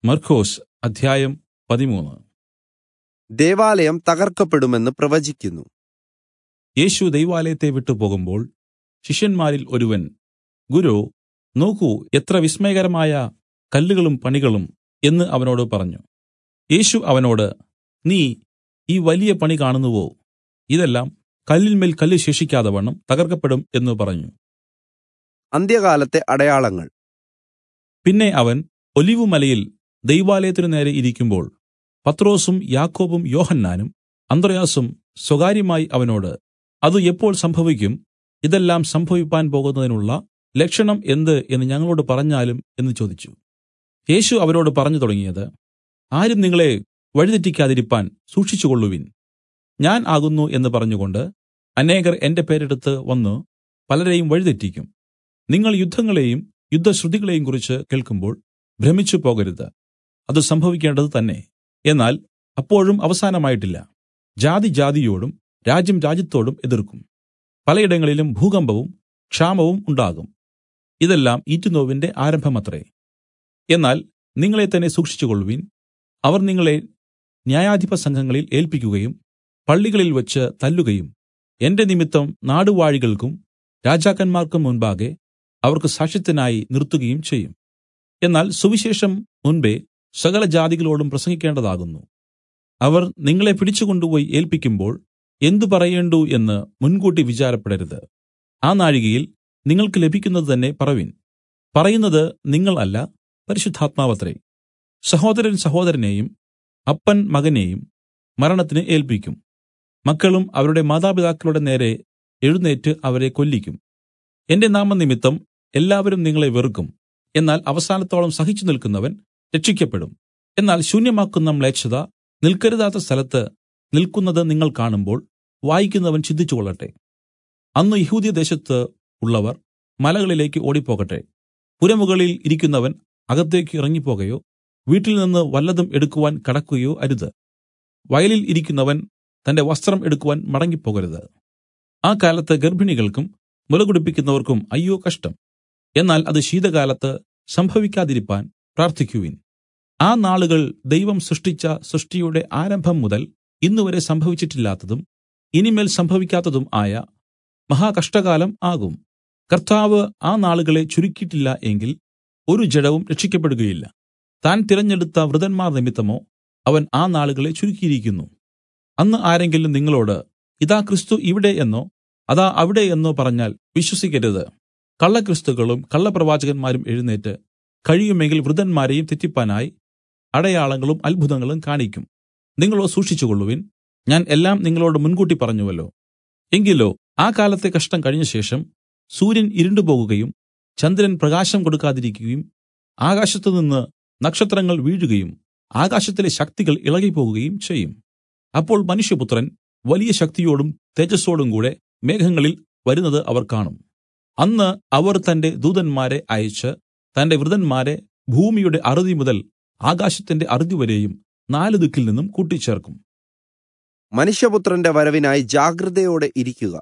മർക്കോസ് അധ്യായം പതിമൂന്ന് ദേവാലയം തകർക്കപ്പെടുമെന്ന് പ്രവചിക്കുന്നു യേശു ദൈവാലയത്തെ വിട്ടു പോകുമ്പോൾ ശിഷ്യന്മാരിൽ ഒരുവൻ ഗുരോ നോക്കൂ എത്ര വിസ്മയകരമായ കല്ലുകളും പണികളും എന്ന് അവനോട് പറഞ്ഞു യേശു അവനോട് നീ ഈ വലിയ പണി കാണുന്നുവോ ഇതെല്ലാം കല്ലിന്മേൽ കല്ല് ശേഷിക്കാതെ വണ്ണം തകർക്കപ്പെടും എന്ന് പറഞ്ഞു അന്ത്യകാലത്തെ അടയാളങ്ങൾ പിന്നെ അവൻ ഒലിവുമലയിൽ ദൈവാലയത്തിനു നേരെ ഇരിക്കുമ്പോൾ പത്രോസും യാക്കോബും യോഹന്നാനും അന്ത്രയാസും സ്വകാര്യമായി അവനോട് അത് എപ്പോൾ സംഭവിക്കും ഇതെല്ലാം സംഭവിപ്പാൻ പോകുന്നതിനുള്ള ലക്ഷണം എന്ത് എന്ന് ഞങ്ങളോട് പറഞ്ഞാലും എന്ന് ചോദിച്ചു യേശു അവരോട് പറഞ്ഞു തുടങ്ങിയത് ആരും നിങ്ങളെ വഴിതെറ്റിക്കാതിരിപ്പാൻ സൂക്ഷിച്ചുകൊള്ളുവിൻ ഞാൻ ആകുന്നു എന്ന് പറഞ്ഞുകൊണ്ട് അനേകർ എന്റെ പേരെടുത്ത് വന്നു പലരെയും വഴിതെറ്റിക്കും നിങ്ങൾ യുദ്ധങ്ങളെയും യുദ്ധശ്രുതികളെയും കുറിച്ച് കേൾക്കുമ്പോൾ ഭ്രമിച്ചു പോകരുത് അത് സംഭവിക്കേണ്ടത് തന്നെ എന്നാൽ അപ്പോഴും അവസാനമായിട്ടില്ല ജാതി ജാതിയോടും രാജ്യം രാജ്യത്തോടും എതിർക്കും പലയിടങ്ങളിലും ഭൂകമ്പവും ക്ഷാമവും ഉണ്ടാകും ഇതെല്ലാം ഈറ്റുനോവിന്റെ ആരംഭമത്രേ എന്നാൽ നിങ്ങളെ തന്നെ സൂക്ഷിച്ചുകൊള്ളുവിൻ അവർ നിങ്ങളെ ന്യായാധിപ സംഘങ്ങളിൽ ഏൽപ്പിക്കുകയും പള്ളികളിൽ വെച്ച് തല്ലുകയും എന്റെ നിമിത്തം നാടുവാഴികൾക്കും രാജാക്കന്മാർക്കും മുൻപാകെ അവർക്ക് സാക്ഷ്യത്തിനായി നിർത്തുകയും ചെയ്യും എന്നാൽ സുവിശേഷം മുൻപേ സകല ജാതികളോടും പ്രസംഗിക്കേണ്ടതാകുന്നു അവർ നിങ്ങളെ പിടിച്ചുകൊണ്ടുപോയി ഏൽപ്പിക്കുമ്പോൾ എന്തു പറയേണ്ടു എന്ന് മുൻകൂട്ടി വിചാരപ്പെടരുത് ആ നാഴികയിൽ നിങ്ങൾക്ക് ലഭിക്കുന്നത് തന്നെ പറവിൻ പറയുന്നത് നിങ്ങൾ അല്ല പരിശുദ്ധാത്മാവത്രേ സഹോദരൻ സഹോദരനെയും അപ്പൻ മകനെയും മരണത്തിന് ഏൽപ്പിക്കും മക്കളും അവരുടെ മാതാപിതാക്കളുടെ നേരെ എഴുന്നേറ്റ് അവരെ കൊല്ലിക്കും എന്റെ നാമനിമിത്തം എല്ലാവരും നിങ്ങളെ വെറുക്കും എന്നാൽ അവസാനത്തോളം സഹിച്ചു നിൽക്കുന്നവൻ രക്ഷിക്കപ്പെടും എന്നാൽ ശൂന്യമാക്കുന്ന മ്ലേച്ഛത നിൽക്കരുതാത്ത സ്ഥലത്ത് നിൽക്കുന്നത് നിങ്ങൾ കാണുമ്പോൾ വായിക്കുന്നവൻ ചിന്തിച്ചുകൊള്ളട്ടെ അന്ന് യഹൂദ്യദേശത്ത് ഉള്ളവർ മലകളിലേക്ക് ഓടിപ്പോകട്ടെ പുരമുകളിൽ ഇരിക്കുന്നവൻ അകത്തേക്ക് ഇറങ്ങിപ്പോകയോ വീട്ടിൽ നിന്ന് വല്ലതും എടുക്കുവാൻ കടക്കുകയോ അരുത് വയലിൽ ഇരിക്കുന്നവൻ തന്റെ വസ്ത്രം എടുക്കുവാൻ മടങ്ങിപ്പോകരുത് ആ കാലത്ത് ഗർഭിണികൾക്കും മുലകുടിപ്പിക്കുന്നവർക്കും അയ്യോ കഷ്ടം എന്നാൽ അത് ശീതകാലത്ത് സംഭവിക്കാതിരിപ്പാൻ പ്രാർത്ഥിക്കുവിൻ ആ നാളുകൾ ദൈവം സൃഷ്ടിച്ച സൃഷ്ടിയുടെ ആരംഭം മുതൽ ഇന്നുവരെ സംഭവിച്ചിട്ടില്ലാത്തതും ഇനിമേൽ സംഭവിക്കാത്തതും ആയ മഹാകഷ്ടകാലം ആകും കർത്താവ് ആ നാളുകളെ ചുരുക്കിയിട്ടില്ല എങ്കിൽ ഒരു ജഡവും രക്ഷിക്കപ്പെടുകയില്ല താൻ തിരഞ്ഞെടുത്ത വൃതന്മാർ നിമിത്തമോ അവൻ ആ നാളുകളെ ചുരുക്കിയിരിക്കുന്നു അന്ന് ആരെങ്കിലും നിങ്ങളോട് ഇതാ ക്രിസ്തു ഇവിടെ എന്നോ അതാ അവിടെ എന്നോ പറഞ്ഞാൽ വിശ്വസിക്കരുത് കള്ളക്രിസ്തുക്കളും കള്ളപ്രവാചകന്മാരും എഴുന്നേറ്റ് കഴിയുമെങ്കിൽ വൃതന്മാരെയും തെറ്റിപ്പാനായി അടയാളങ്ങളും അത്ഭുതങ്ങളും കാണിക്കും നിങ്ങളോ സൂക്ഷിച്ചുകൊള്ളുവിൻ ഞാൻ എല്ലാം നിങ്ങളോട് മുൻകൂട്ടി പറഞ്ഞുവല്ലോ എങ്കിലോ ആ കാലത്തെ കഷ്ടം കഴിഞ്ഞ ശേഷം സൂര്യൻ ഇരുണ്ടുപോകുകയും ചന്ദ്രൻ പ്രകാശം കൊടുക്കാതിരിക്കുകയും ആകാശത്തുനിന്ന് നക്ഷത്രങ്ങൾ വീഴുകയും ആകാശത്തിലെ ശക്തികൾ ഇളകിപ്പോകുകയും ചെയ്യും അപ്പോൾ മനുഷ്യപുത്രൻ വലിയ ശക്തിയോടും തേജസ്സോടും കൂടെ മേഘങ്ങളിൽ വരുന്നത് അവർ കാണും അന്ന് അവർ തന്റെ ദൂതന്മാരെ അയച്ച് തന്റെ വൃതന്മാരെ ഭൂമിയുടെ അറുതി മുതൽ ആകാശത്തിന്റെ അറുതി വരെയും നാല് ദിക്കിൽ നിന്നും കൂട്ടിച്ചേർക്കും മനുഷ്യപുത്രന്റെ വരവിനായി ജാഗ്രതയോടെ ഇരിക്കുക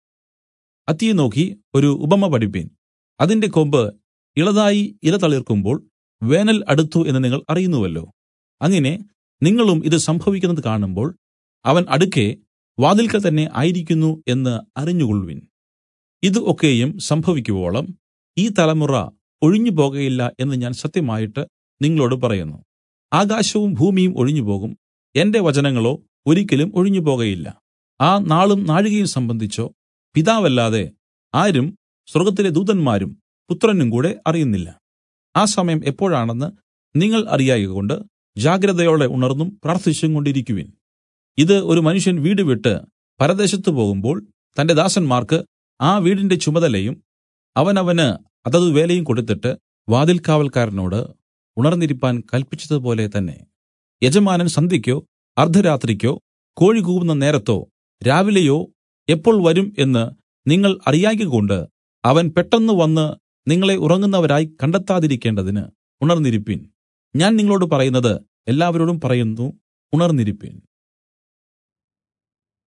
അത്തിയെ നോക്കി ഒരു ഉപമ പഠിപ്പീൻ അതിന്റെ കൊമ്പ് ഇളതായി ഇല തളിർക്കുമ്പോൾ വേനൽ അടുത്തു എന്ന് നിങ്ങൾ അറിയുന്നുവല്ലോ അങ്ങനെ നിങ്ങളും ഇത് സംഭവിക്കുന്നത് കാണുമ്പോൾ അവൻ അടുക്കെ വാതിൽക്കൽ തന്നെ ആയിരിക്കുന്നു എന്ന് അറിഞ്ഞുകൊള്ളുവിൻ ഇത് ഒക്കെയും സംഭവിക്കുവോളം ഈ തലമുറ ഒഴിഞ്ഞു പോകയില്ല എന്ന് ഞാൻ സത്യമായിട്ട് നിങ്ങളോട് പറയുന്നു ആകാശവും ഭൂമിയും ഒഴിഞ്ഞുപോകും എന്റെ വചനങ്ങളോ ഒരിക്കലും ഒഴിഞ്ഞു പോകയില്ല ആ നാളും നാഴികയും സംബന്ധിച്ചോ പിതാവല്ലാതെ ആരും സ്വർഗത്തിലെ ദൂതന്മാരും പുത്രനും കൂടെ അറിയുന്നില്ല ആ സമയം എപ്പോഴാണെന്ന് നിങ്ങൾ അറിയായകൊണ്ട് ജാഗ്രതയോടെ ഉണർന്നും പ്രാർത്ഥിച്ചും കൊണ്ടിരിക്കുവിൻ ഇത് ഒരു മനുഷ്യൻ വീട് വിട്ട് പരദേശത്ത് പോകുമ്പോൾ തന്റെ ദാസന്മാർക്ക് ആ വീടിന്റെ ചുമതലയും അവനവന് അതത് വേലയും കൊടുത്തിട്ട് വാതിൽകാവൽക്കാരനോട് ഉണർന്നിരിപ്പാൻ കൽപ്പിച്ചതുപോലെ തന്നെ യജമാനൻ സന്ധ്യയ്ക്കോ അർദ്ധരാത്രിക്കോ കോഴി കൂവുന്ന നേരത്തോ രാവിലെയോ എപ്പോൾ വരും എന്ന് നിങ്ങൾ അറിയായ്കകൊണ്ട് അവൻ പെട്ടെന്ന് വന്ന് നിങ്ങളെ ഉറങ്ങുന്നവരായി കണ്ടെത്താതിരിക്കേണ്ടതിന് ഉണർന്നിരിപ്പിൻ ഞാൻ നിങ്ങളോട് പറയുന്നത് എല്ലാവരോടും പറയുന്നു ഉണർന്നിരിപ്പിൻ